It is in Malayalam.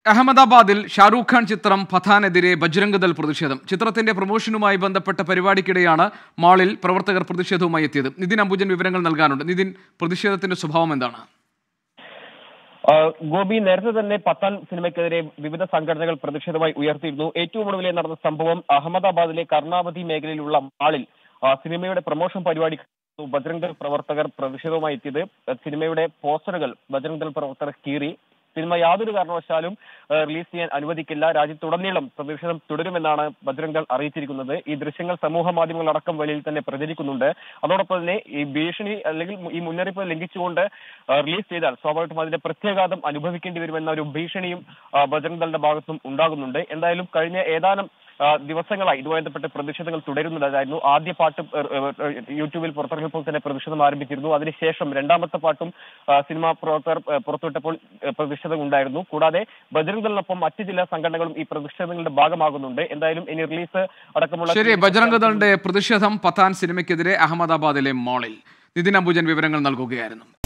അഹമ്മദാബാദിൽ ഷാറൂഖ് ഖാൻ ചിത്രം പഥാനെതിരെ ബജ്രംഗ് ദൾ പ്രതിഷേധം ചിത്രത്തിന്റെ പ്രൊമോഷനുമായി ബന്ധപ്പെട്ട പരിപാടിക്കിടെയാണ് മാളിൽ പ്രവർത്തകർ പ്രതിഷേധവുമായി എത്തിയത് നിതിൻ അംബുജൻ വിവരങ്ങൾ നൽകാനുണ്ട് നിതിൻ പ്രതിഷേധത്തിന്റെ സ്വഭാവം എന്താണ് ആ, ഗോപി നേരത്തെ തന്നെ പത്താൻ സിനിമയ്ക്കെതിരെ വിവിധ സംഘടനകൾ പ്രതിഷേധമായി ഉയർത്തിയിരുന്നു ഏറ്റവും ഒടുവിലെ നടന്ന സംഭവം അഹമ്മദാബാദിലെ കർണാവതി മേഖലയിലുള്ള മാളിൽ ആ, സിനിമയുടെ പ്രൊമോഷൻ പരിപാടി ബജറംഗ് ദൾ പ്രവർത്തകർ പ്രതിഷേധവുമായി എത്തിയത് സിനിമയുടെ പോസ്റ്ററുകൾ ബജറംഗ് ദൾ പ്രവർത്തകർ കീറി സിനിമ യാതൊരു കാരണവശാലും ആ, റിലീസ് ചെയ്യാൻ അനുവദിക്കില്ല രാജ്യത്തുടനീളം പ്രതിഷേധം തുടരുമെന്നാണ് ബജറംഗ് ദൾ അറിയിച്ചിരിക്കുന്നത് ഈ ദൃശ്യങ്ങൾ സമൂഹ മാധ്യമങ്ങളടക്കം വഴിയിൽ തന്നെ പ്രചരിക്കുന്നുണ്ട് അതോടൊപ്പം തന്നെ ഈ ഭീഷണി അല്ലെങ്കിൽ ഈ മുന്നറിയിപ്പ് ലംഘിച്ചുകൊണ്ട് ആ, റിലീസ് ചെയ്താൽ സ്വാഭാവികമായിട്ടും അതിന്റെ പ്രത്യാഘാതം അനുഭവിക്കേണ്ടി വരുമെന്ന ഒരു ഭീഷണിയും ആ, ബജറംഗ് ദളിന്റെ ഭാഗത്തും ഉണ്ടാകുന്നുണ്ട് എന്തായാലും കഴിഞ്ഞ ഏതാനും ആ, ദിവസങ്ങളായി ഇതുമായി ബന്ധപ്പെട്ട് പ്രതിഷേധങ്ങൾ തുടരുന്നുണ്ടായിരുന്നു ആദ്യ പാട്ട് ഏർ, ഏർ, ഏർ, യൂട്യൂബിൽ പുറത്തിറങ്ങിയപ്പോൾ തന്നെ പ്രതിഷേധം ആരംഭിച്ചിരുന്നു അതിനുശേഷം രണ്ടാമത്തെ പാട്ടും ആ, സിനിമാ പ്രവർത്തകർ ഏർ, പുറത്തുവിട്ടപ്പോൾ ഏർ, പ്രതിഷേധം ഉണ്ടായിരുന്നു കൂടാതെ ബജറംഗ് ദളിനൊപ്പം മറ്റ് ചില സംഘടനകളും ഈ പ്രതിഷേധങ്ങളുടെ ഭാഗമാകുന്നുണ്ട് എന്തായാലും ഇനി റിലീസ് അടക്കമുള്ള ശരി ബജ്രംഗ് ദളിന്റെ പ്രതിഷേധം പത്താൻ സിനിമയ്ക്കെതിരെ അഹമ്മദാബാദിലെ മാളിൽ നിതിൻ അംബുജൻ വിവരങ്ങൾ നൽകുകയായിരുന്നു